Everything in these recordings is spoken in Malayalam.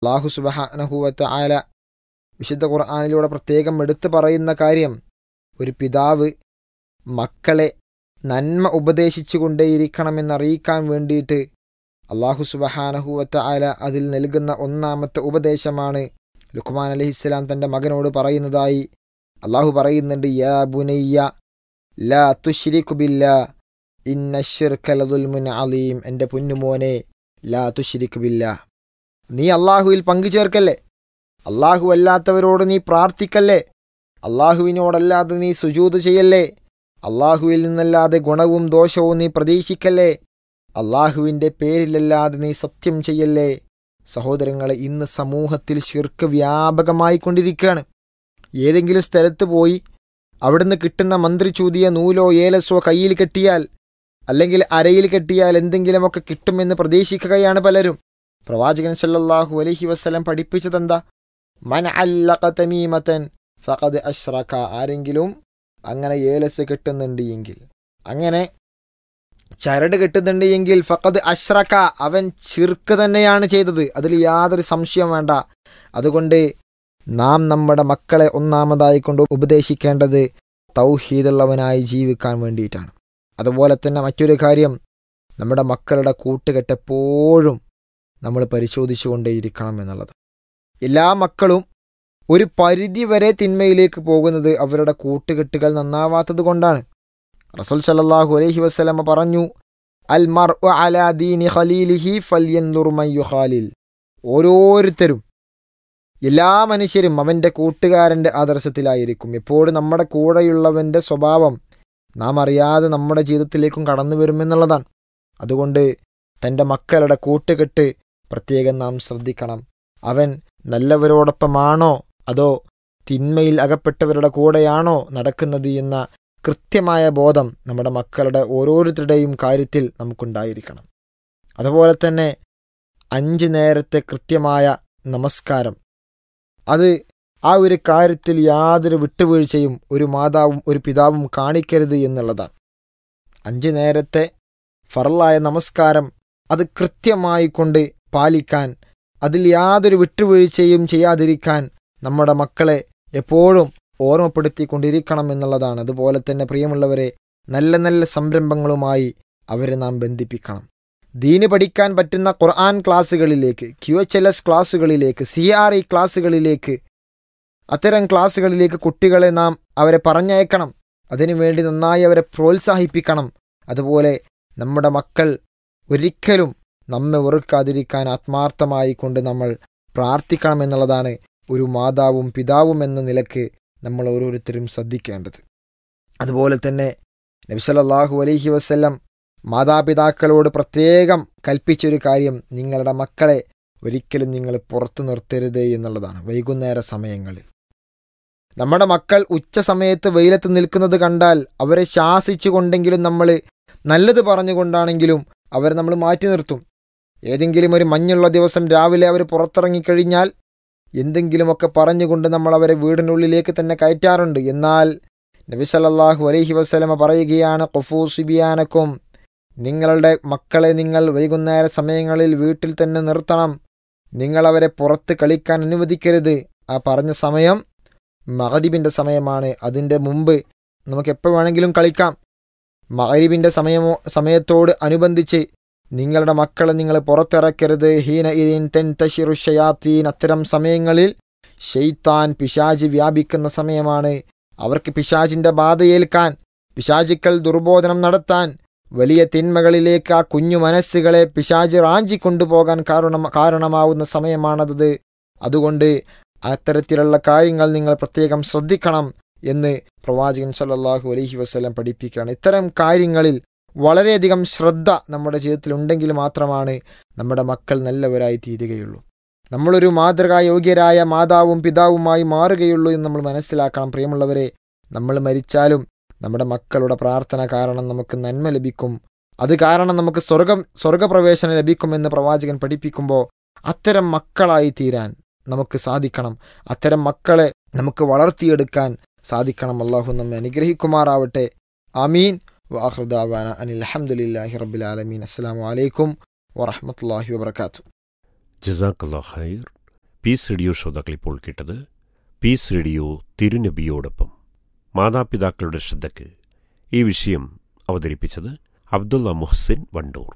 അള്ളാഹു സുബഹാനഹുവത്ത് ആല വിശുദ്ധ ഖുർആാനിലൂടെ പ്രത്യേകം എടുത്തു പറയുന്ന കാര്യം ഒരു പിതാവ് മക്കളെ നന്മ ഉപദേശിച്ചു കൊണ്ടേയിരിക്കണമെന്നറിയിക്കാൻ വേണ്ടിയിട്ട് അള്ളാഹു സുബഹാനഹുവത്ത് ആല അതിൽ നൽകുന്ന ഒന്നാമത്തെ ഉപദേശമാണ് ലുക്മാൻ അലഹിസ്സലാം തൻ്റെ മകനോട് പറയുന്നതായി അള്ളാഹു പറയുന്നുണ്ട് യാ ബുനയ്യ ലാ തുഷ്രിഖു ബില്ലാ ഇന്ന ഷിർക ലദുൽമുൻ അലീം എൻ്റെ പൊന്നുമോനെ ലാ തുഷ്രിഖു ബില്ലാ നീ അള്ളാഹുവിൽ പങ്കുചേർക്കല്ലേ അള്ളാഹു അല്ലാത്തവരോട് നീ പ്രാർത്ഥിക്കല്ലേ അള്ളാഹുവിനോടല്ലാതെ നീ സുജൂത് ചെയ്യല്ലേ അള്ളാഹുവിൽ നിന്നല്ലാതെ ഗുണവും ദോഷവും നീ പ്രതീക്ഷിക്കല്ലേ അള്ളാഹുവിൻ്റെ പേരിലല്ലാതെ നീ സത്യം ചെയ്യല്ലേ സഹോദരങ്ങളെ ഇന്ന് സമൂഹത്തിൽ ശിർക്ക് വ്യാപകമായി കൊണ്ടിരിക്കുകയാണ് ഏതെങ്കിലും സ്ഥലത്ത് പോയി അവിടുന്ന് കിട്ടുന്ന മന്ത്രി ചൂതിയ നൂലോ ഏലസോ കയ്യിൽ കെട്ടിയാൽ അല്ലെങ്കിൽ അരയിൽ കെട്ടിയാൽ എന്തെങ്കിലുമൊക്കെ കിട്ടുമെന്ന് പ്രതീക്ഷിക്കുകയാണ് പലരും പ്രവാചകൻ സല്ലല്ലാഹു അലൈഹി വസ്ലം പഠിപ്പിച്ചതെന്താ മൻ അല്ലഖ തമീമത്തൻ ഫഖദ് അഷ്റക ആരെങ്കിലും അങ്ങനെ ഏലസ് കെട്ടുന്നുണ്ട് എങ്കിൽ അങ്ങനെ ചരട് കെട്ടുന്നുണ്ട് എങ്കിൽ ഫഖദ് അഷ്റക അവൻ ചിർക്ക് തന്നെയാണ് ചെയ്തത് അതിൽ യാതൊരു സംശയം വേണ്ട അതുകൊണ്ട് നാം നമ്മുടെ മക്കളെ ഒന്നാമതായി കൊണ്ട് ഉപദേശിക്കേണ്ടത് തൗഹീദുള്ളവനായി ജീവിക്കാൻ വേണ്ടിയിട്ടാണ് അതുപോലെ തന്നെ മറ്റൊരു കാര്യം നമ്മുടെ മക്കളുടെ കൂട്ടുകെട്ട് എപ്പോഴും നമ്മൾ പരിശോധിച്ചു കൊണ്ടേയിരിക്കണം എന്നുള്ളത് എല്ലാ മക്കളും ഒരു പരിധി വരെ തിന്മയിലേക്ക് പോകുന്നത് അവരുടെ കൂട്ടുകെട്ടുകൾ നന്നാവാത്തത് കൊണ്ടാണ് റസൂൽ സല്ലല്ലാഹു അലൈഹി വസല്ലമ പറഞ്ഞു അൽ മർ അലാ ദീനി ഖലീലിഹി ഫല്യൻദുർ മൻ യുഖാലിൽ ഓരോരുത്തരും എല്ലാ മനുഷ്യരും അവൻ്റെ കൂട്ടുകാരൻ്റെ ആദർശത്തിലായിരിക്കും എപ്പോഴും നമ്മുടെ കൂടെയുള്ളവൻ്റെ സ്വഭാവം നാം അറിയാതെ നമ്മുടെ ജീവിതത്തിലേക്കും കടന്നു വരുമെന്നുള്ളതാണ് അതുകൊണ്ട് തൻ്റെ മക്കളുടെ കൂട്ടുകെട്ട് പ്രത്യേകം നാം ശ്രദ്ധിക്കണം അവൻ നല്ലവരോടൊപ്പമാണോ അതോ തിന്മയിൽ അകപ്പെട്ടവരുടെ കൂടെയാണോ നടക്കുന്നത് എന്ന കൃത്യമായ ബോധം നമ്മുടെ മക്കളുടെ ഓരോരുത്തരുടെയും കാര്യത്തിൽ നമുക്കുണ്ടായിരിക്കണം അതുപോലെ തന്നെ അഞ്ച് നേരത്തെ കൃത്യമായ നമസ്കാരം അത് ആ ഒരു കാര്യത്തിൽ യാതൊരു വിട്ടുവീഴ്ചയും ഒരു മാതാവും ഒരു പിതാവും കാണിക്കരുത് എന്നുള്ളതാണ് അഞ്ച് നേരത്തെ ഫറലായ നമസ്കാരം അത് കൃത്യമായി കൊണ്ട് പാലിക്കാൻ അതിൽ യാതൊരു വിട്ടുവീഴ്ചയും ചെയ്യാതിരിക്കാൻ നമ്മുടെ മക്കളെ എപ്പോഴും ഓർമ്മപ്പെടുത്തിക്കൊണ്ടിരിക്കണം എന്നുള്ളതാണ് അതുപോലെ തന്നെ പ്രിയമുള്ളവരെ നല്ല നല്ല സംരംഭങ്ങളുമായി അവരെ നാം ബന്ധിപ്പിക്കണം ദീന് പഠിക്കാൻ പറ്റുന്ന ഖുർആൻ ക്ലാസ്സുകളിലേക്ക് ക്യു എച്ച് എൽ എസ് ക്ലാസ്സുകളിലേക്ക് സി ആർ ഇ ക്ലാസ്സുകളിലേക്ക് അത്തരം ക്ലാസ്സുകളിലേക്ക് കുട്ടികളെ നാം അവരെ പറഞ്ഞയക്കണം അതിനുവേണ്ടി നന്നായി അവരെ പ്രോത്സാഹിപ്പിക്കണം അതുപോലെ നമ്മുടെ മക്കൾ ഒരിക്കലും നമ്മെ വെറുക്കാതിരിക്കാൻ ആത്മാർത്ഥമായി കൊണ്ട് നമ്മൾ പ്രാർത്ഥിക്കണം എന്നുള്ളതാണ് ഒരു മാതാവും പിതാവും എന്ന നിലക്ക് നമ്മൾ ഓരോരുത്തരും ശ്രദ്ധിക്കേണ്ടത് അതുപോലെ തന്നെ നബിസലല്ലാഹു അലൈഹി വസ്ല്ലം മാതാപിതാക്കളോട് പ്രത്യേകം കൽപ്പിച്ചൊരു കാര്യം നിങ്ങളുടെ മക്കളെ ഒരിക്കലും നിങ്ങൾ പുറത്തു നിർത്തരുത് എന്നുള്ളതാണ് വൈകുന്നേര സമയങ്ങളിൽ നമ്മുടെ മക്കൾ ഉച്ച സമയത്ത് വെയിലത്ത് നിൽക്കുന്നത് കണ്ടാൽ അവരെ ശാസിച്ചുകൊണ്ടെങ്കിലും നമ്മൾ നല്ലത് പറഞ്ഞുകൊണ്ടാണെങ്കിലും അവരെ നമ്മൾ മാറ്റി നിർത്തും ഏതെങ്കിലും ഒരു മഞ്ഞുള്ള ദിവസം രാവിലെ അവർ പുറത്തിറങ്ങിക്കഴിഞ്ഞാൽ എന്തെങ്കിലുമൊക്കെ പറഞ്ഞുകൊണ്ട് നമ്മൾ അവരെ വീടിനുള്ളിലേക്ക് തന്നെ കയറ്റാറുണ്ട് എന്നാൽ നബി സല്ലല്ലാഹു അലൈഹി വസ്ലമ പറയുകയാണ് കൊഫൂ സുബിയാനക്കും നിങ്ങളുടെ മക്കളെ നിങ്ങൾ വൈകുന്നേര സമയങ്ങളിൽ വീട്ടിൽ തന്നെ നിർത്തണം നിങ്ങളവരെ പുറത്ത് കളിക്കാൻ അനുവദിക്കരുത് ആ പറഞ്ഞ സമയം മഹരിബിൻ്റെ സമയമാണ് അതിൻ്റെ മുമ്പ് നമുക്ക് എപ്പോൾ വേണമെങ്കിലും കളിക്കാം മഹരിബിൻ്റെ സമയമോ സമയത്തോട് അനുബന്ധിച്ച് നിങ്ങളുടെ മക്കളെ നിങ്ങൾ പുറത്തിറക്കരുത് ഹീന ഇരീൻ തെൻ തഷിറു ഷയാത്തീൻ അത്തരം സമയങ്ങളിൽ ഷെയ്ത്താൻ പിശാജ് വ്യാപിക്കുന്ന സമയമാണ് അവർക്ക് പിശാജിൻ്റെ ബാധയേൽക്കാൻ പിശാചുക്കൾ ദുർബോധനം നടത്താൻ വലിയ തിന്മകളിലേക്ക് ആ കുഞ്ഞു മനസ്സുകളെ പിശാജ് റാഞ്ചി കൊണ്ടുപോകാൻ കാരണം കാരണമാവുന്ന സമയമാണത് അതുകൊണ്ട് അത്തരത്തിലുള്ള കാര്യങ്ങൾ നിങ്ങൾ പ്രത്യേകം ശ്രദ്ധിക്കണം എന്ന് പ്രവാചകൻ സല്ലല്ലാഹു അലൈഹി വസ്ലം പഠിപ്പിക്കുകയാണ് ഇത്തരം കാര്യങ്ങളിൽ വളരെയധികം ശ്രദ്ധ നമ്മുടെ ജീവിതത്തിൽ ഉണ്ടെങ്കിൽ മാത്രമാണ് നമ്മുടെ മക്കൾ നല്ലവരായി തീരുകയുള്ളൂ നമ്മളൊരു മാതൃകായോഗ്യരായ മാതാവും പിതാവുമായി മാറുകയുള്ളൂ എന്ന് നമ്മൾ മനസ്സിലാക്കണം പ്രിയമുള്ളവരെ നമ്മൾ മരിച്ചാലും നമ്മുടെ മക്കളുടെ പ്രാർത്ഥന കാരണം നമുക്ക് നന്മ ലഭിക്കും അത് കാരണം നമുക്ക് സ്വർഗം സ്വർഗപ്രവേശനം ലഭിക്കുമെന്ന് പ്രവാചകൻ പഠിപ്പിക്കുമ്പോൾ അത്തരം മക്കളായി തീരാൻ നമുക്ക് സാധിക്കണം അത്തരം മക്കളെ നമുക്ക് വളർത്തിയെടുക്കാൻ സാധിക്കണം അള്ളാഹു നമ്മെ അനുഗ്രഹിക്കുമാറാവട്ടെ ആമീൻ വാഹൃദാവാന അനിൽ അഹമ്മദില്ലാഹി റബ്ബിൽ ആലമീൻ അസ്സാം വലൈക്കും വറഹമത്തല്ലാഹി വബർക്കാത്തു ജസാക്കല്ലാ ഖൈർ പീസ് റേഡിയോ ശ്രോതാക്കൾ ഇപ്പോൾ കേട്ടത് പീസ് റേഡിയോ തിരുനബിയോടൊപ്പം മാതാപിതാക്കളുടെ ശ്രദ്ധയ്ക്ക് ഈ വിഷയം അവതരിപ്പിച്ചത് അബ്ദുള്ള മുഹ്സിൻ വണ്ടൂർ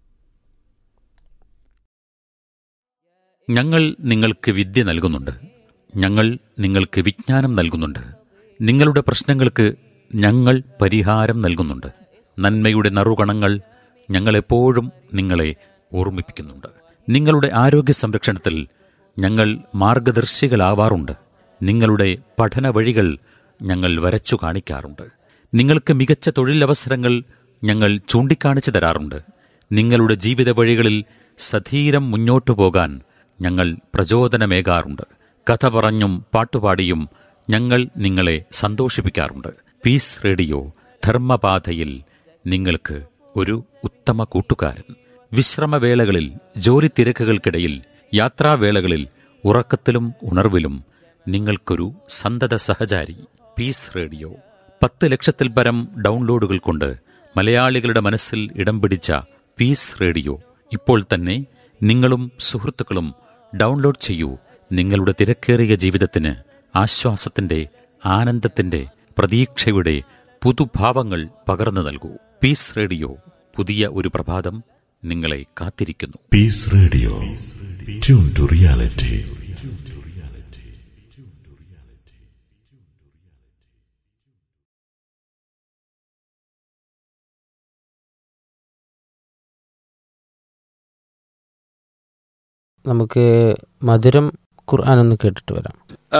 ഞങ്ങൾ നിങ്ങൾക്ക് വിദ്യ നൽകുന്നുണ്ട് ഞങ്ങൾ നിങ്ങൾക്ക് വിജ്ഞാനം നൽകുന്നുണ്ട് നിങ്ങളുടെ പ്രശ്നങ്ങൾക്ക് ഞങ്ങൾ പരിഹാരം നൽകുന്നുണ്ട് നന്മയുടെ നറുകണങ്ങൾ ഞങ്ങളെപ്പോഴും നിങ്ങളെ ഓർമ്മിപ്പിക്കുന്നുണ്ട് നിങ്ങളുടെ ആരോഗ്യ സംരക്ഷണത്തിൽ ഞങ്ങൾ മാർഗദർശികളാവാറുണ്ട് നിങ്ങളുടെ പഠന വഴികൾ ഞങ്ങൾ വരച്ചു കാണിക്കാറുണ്ട് നിങ്ങൾക്ക് മികച്ച തൊഴിലവസരങ്ങൾ ഞങ്ങൾ ചൂണ്ടിക്കാണിച്ചു തരാറുണ്ട് നിങ്ങളുടെ ജീവിത വഴികളിൽ സധീരം മുന്നോട്ടു പോകാൻ ഞങ്ങൾ പ്രചോദനമേകാറുണ്ട് കഥ പറഞ്ഞും പാട്ടുപാടിയും ഞങ്ങൾ നിങ്ങളെ സന്തോഷിപ്പിക്കാറുണ്ട് പീസ് റേഡിയോ ധർമ്മപാതയിൽ നിങ്ങൾക്ക് ഒരു ഉത്തമ കൂട്ടുകാരൻ വിശ്രമവേളകളിൽ ജോലി തിരക്കുകൾക്കിടയിൽ യാത്രാവേളകളിൽ ഉറക്കത്തിലും ഉണർവിലും നിങ്ങൾക്കൊരു സന്തത സഹചാരി പീസ് റേഡിയോ പത്ത് ലക്ഷത്തിൽ പരം ഡൗൺലോഡുകൾ കൊണ്ട് മലയാളികളുടെ മനസ്സിൽ ഇടം പിടിച്ച പീസ് റേഡിയോ ഇപ്പോൾ തന്നെ നിങ്ങളും സുഹൃത്തുക്കളും ഡൗൺലോഡ് ചെയ്യൂ നിങ്ങളുടെ തിരക്കേറിയ ജീവിതത്തിന് ആശ്വാസത്തിന്റെ ആനന്ദത്തിന്റെ പ്രതീക്ഷയുടെ പുതുഭാവങ്ങൾ പകർന്നു നൽകൂ പീസ് റേഡിയോ പുതിയ ഒരു പ്രഭാതം നിങ്ങളെ കാത്തിരിക്കുന്നു Peace Radio. Tune to reality. നമുക്ക് മധുരം ഖുർആൻ ഒന്ന് കേട്ടിട്ട് വരാം